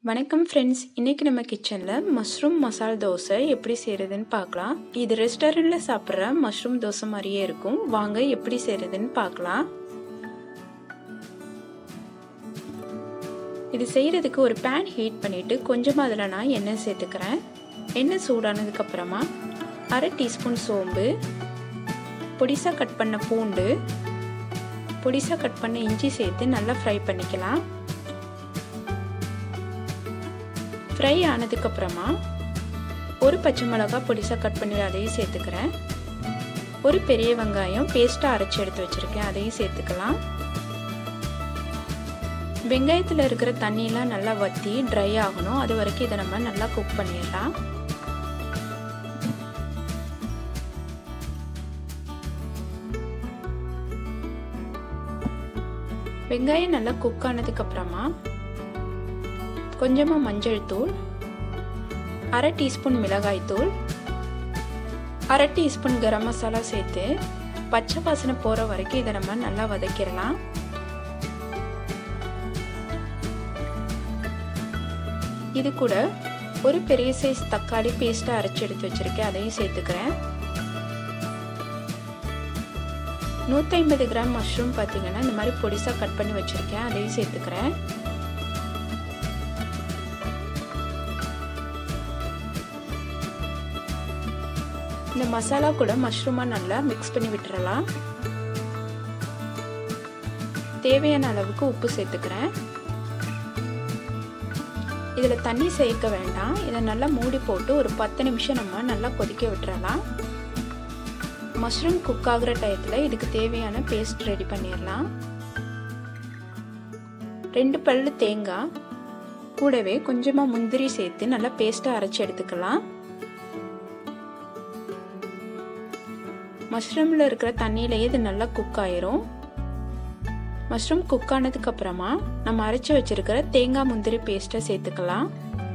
வணக்கம் ஃப்ரெண்ட்ஸ் இன்றைக்கி நம்ம கிச்சனில் மஷ்ரூம் மசால் தோசை எப்படி செய்கிறதுன்னு பார்க்கலாம் இது ரெஸ்டாரண்ட்டில் சாப்பிட்ற மஷ்ரூம் தோசை மாதிரியே இருக்கும் வாங்க எப்படி செய்கிறதுன்னு பார்க்கலாம் இது செய்கிறதுக்கு ஒரு பேன் ஹீட் பண்ணிவிட்டு கொஞ்சமாக அதில் நான் எண்ணெய் சேர்த்துக்கிறேன் எண்ணெய் சூடானதுக்கப்புறமா அரை டீஸ்பூன் சோம்பு பொடிசாக கட் பண்ண பூண்டு பொடிசாக கட் பண்ண இஞ்சி சேர்த்து நல்லா ஃப்ரை பண்ணிக்கலாம் ஃப்ரை ஆனதுக்கப்புறமா ஒரு பச்சை மிளகா பொடிசாக கட் பண்ணி அதையும் சேர்த்துக்கிறேன் ஒரு பெரிய வெங்காயம் பேஸ்ட்டாக அரைச்சி எடுத்து வச்சுருக்கேன் அதையும் சேர்த்துக்கலாம் வெங்காயத்தில் இருக்கிற தண்ணியெலாம் நல்லா வற்றி ட்ரை ஆகணும் அது வரைக்கும் இதை நம்ம நல்லா குக் பண்ணிடலாம் வெங்காயம் நல்லா குக் ஆனதுக்கப்புறமா கொஞ்சமாக மஞ்சள் தூள் அரை டீஸ்பூன் மிளகாய் தூள் அரை டீஸ்பூன் கரம் மசாலா சேர்த்து பச்சை வாசனை போகிற வரைக்கும் இதை நம்ம நல்லா வதக்கிடலாம் இது கூட ஒரு பெரிய சைஸ் தக்காளி பேஸ்ட்டாக அரைச்சி எடுத்து வச்சுருக்கேன் அதையும் சேர்த்துக்கிறேன் நூற்றி ஐம்பது கிராம் மஷ்ரூம் பார்த்தீங்கன்னா இந்த மாதிரி பொடிசாக கட் பண்ணி வச்சுருக்கேன் அதையும் சேர்த்துக்கிறேன் இந்த மசாலா கூட மஷ்ரூமாக நல்லா மிக்ஸ் பண்ணி விட்டுறலாம் தேவையான அளவுக்கு உப்பு சேர்த்துக்கிறேன் இதில் தண்ணி சேர்க்க வேண்டாம் இதை நல்லா மூடி போட்டு ஒரு பத்து நிமிஷம் நம்ம நல்லா கொதிக்க விட்டுறலாம் மஷ்ரூம் குக் ஆகிற டயத்தில் இதுக்கு தேவையான பேஸ்ட் ரெடி பண்ணிடலாம் ரெண்டு பல்லு தேங்காய் கூடவே கொஞ்சமாக முந்திரி சேர்த்து நல்லா பேஸ்ட்டாக அரைச்சி எடுத்துக்கலாம் மஷ்ரூமில் இருக்கிற தண்ணியிலேயே இது நல்லா குக் ஆயிரும் மஷ்ரூம் குக் ஆனதுக்கு அப்புறமா நம்ம அரைச்சி வச்சிருக்கிற தேங்காய் முந்திரி பேஸ்ட்டை சேர்த்துக்கலாம்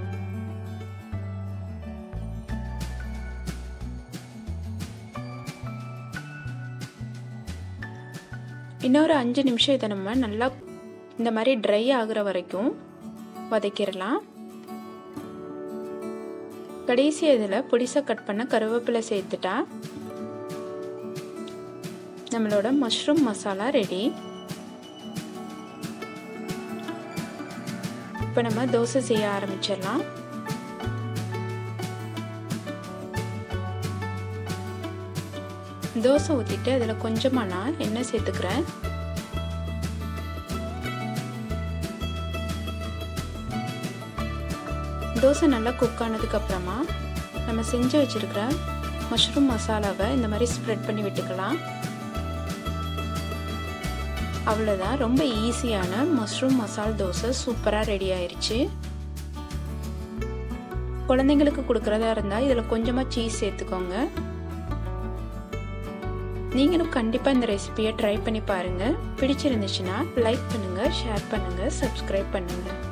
இன்னொரு அஞ்சு நிமிஷம் இதை நம்ம நல்லா இந்த மாதிரி ட்ரை ஆகுற வரைக்கும் வதக்கிடலாம் கடைசி இதில் பொடிசாக கட் பண்ண கருவேப்பிலை சேர்த்துட்டா நம்மளோட மஷ்ரூம் மசாலா ரெடி இப்போ நம்ம தோசை செய்ய ஆரம்பிச்சிடலாம் தோசை ஊற்றிட்டு அதில் கொஞ்சமாக நான் எண்ணெய் சேர்த்துக்கிறேன் தோசை நல்லா குக் ஆனதுக்கப்புறமா நம்ம செஞ்சு வச்சுருக்கிற மஷ்ரூம் மசாலாவை இந்த மாதிரி ஸ்ப்ரெட் பண்ணி விட்டுக்கலாம் அவ்வளோதான் ரொம்ப ஈஸியான மஷ்ரூம் மசால் தோசை சூப்பராக ரெடி ஆயிடுச்சு குழந்தைங்களுக்கு கொடுக்குறதா இருந்தால் இதில் கொஞ்சமாக சீஸ் சேர்த்துக்கோங்க நீங்களும் கண்டிப்பாக இந்த ரெசிபியை ட்ரை பண்ணி பாருங்கள் பிடிச்சிருந்துச்சுன்னா லைக் பண்ணுங்கள் ஷேர் பண்ணுங்கள் சப்ஸ்கிரைப் பண்ணுங்கள்